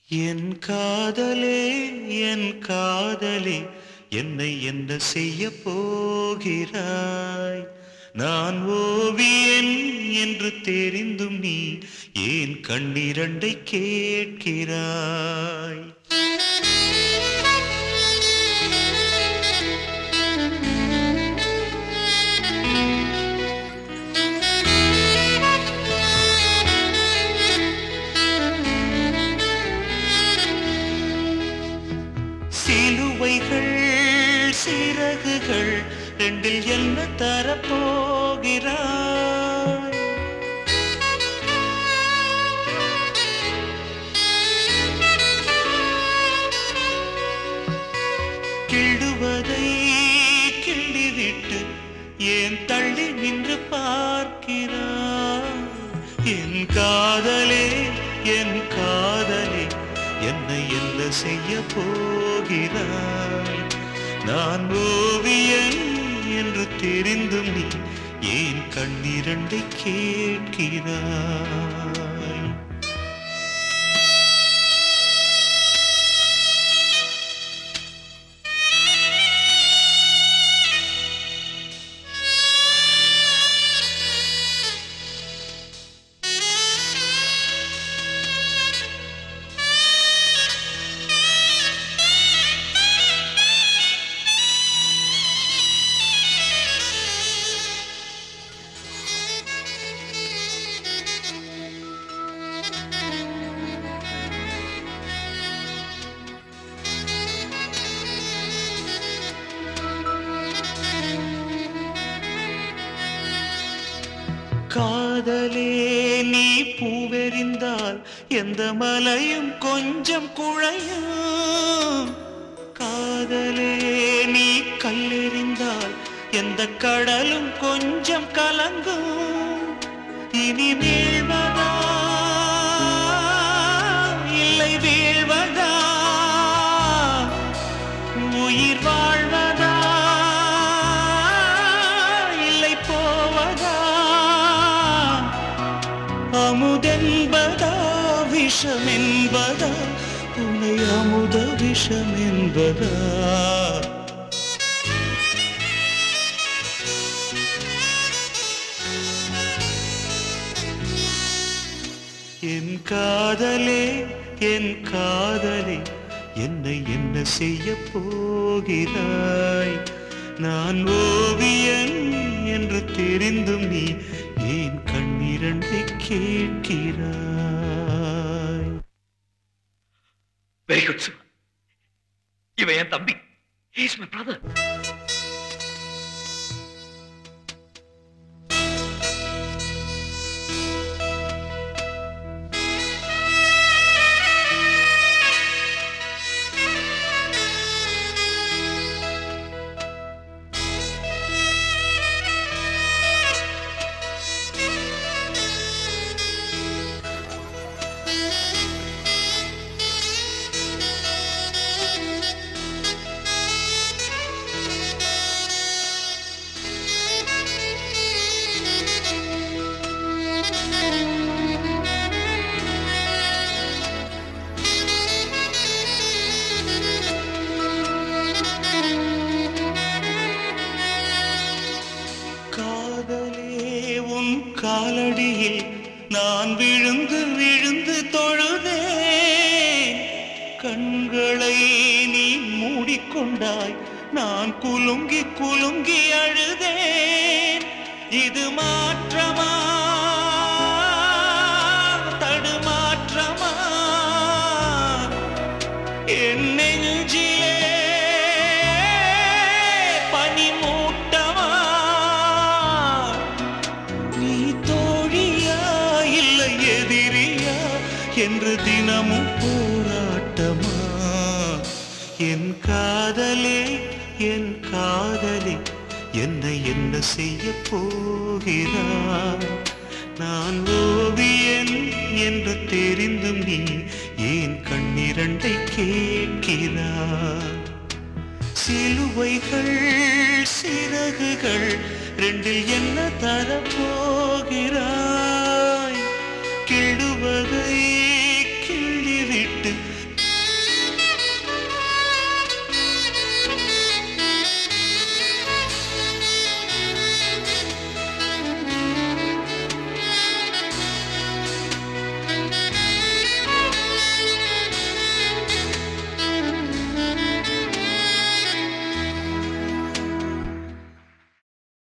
என் காதலே என் காதலே என்னை என்ன செய்ய போகிறாய் நான் ஓவியன் என்று தெரிந்தும் நீ ஏன் கண்ணிரண்டை கேட்கிறாய் சிலுவைகள் சிறகுகள் ரெண்டில் என்ன தரப்போகிறாய் கிள்ளுவதை கிள்ளிவிட்டு ஏன் தள்ளி நின்று பார்க்கிறாய் என் காதலே என் காதலே என்னை என்ன செய்ய போகிறாய் நான் ஓவியன் என்று தெரிந்தும் நீ ஏன் கண்ணிரண்டை கேட்கிறாய் காதலே நீ பூவெறிந்தால் எந்த மலையும் கொஞ்சம் குழையும் காதலே நீ கல்லெறிந்தால் எந்த கடலும் கொஞ்சம் கலங்கும் இனி வீழ்வதா இல்லை வீழ்வதா உயிர் வாழ்வதா இல்லை போவதா அமுதென்பதா விஷமென்பதா உன்னை அமுத விஷமென்பதா என் காதலே என் காதலே என்னை என்ன செய்ய போகிறாய் நான் ஓவியன் என்று தெரிந்தும் நீ ஏன் கண்ணிரண்டை கேட்கிறாய் வெரி குட் சிவா இவன் என் தம்பி இஸ் மை பிரதர் காதலே உன் காலடியில் நான் விழுந்து விழுந்து தொழுதேன் கண்களை நீ மூடிக்கொண்டாய் நான் குலுங்கி குலுங்கி அழுதேன் இது மாற்றமா தடுமாற்றமா என் நெஞ்சிலே பனிமூட்டமா நீ தோழியா இல்லை எதிரியா என்று தினமும் போராட்டமா என் காதலே என் காதலே என்னை என்ன செய்ய போகிறாய் நான் ஓவியன் என்று தெரிந்தும் நீ ஏன் கண்ணிரண்டை கேட்கிறாய் சிலுவைகள் சிறகுகள் ரெண்டில் என்ன தரப்போகிறாய்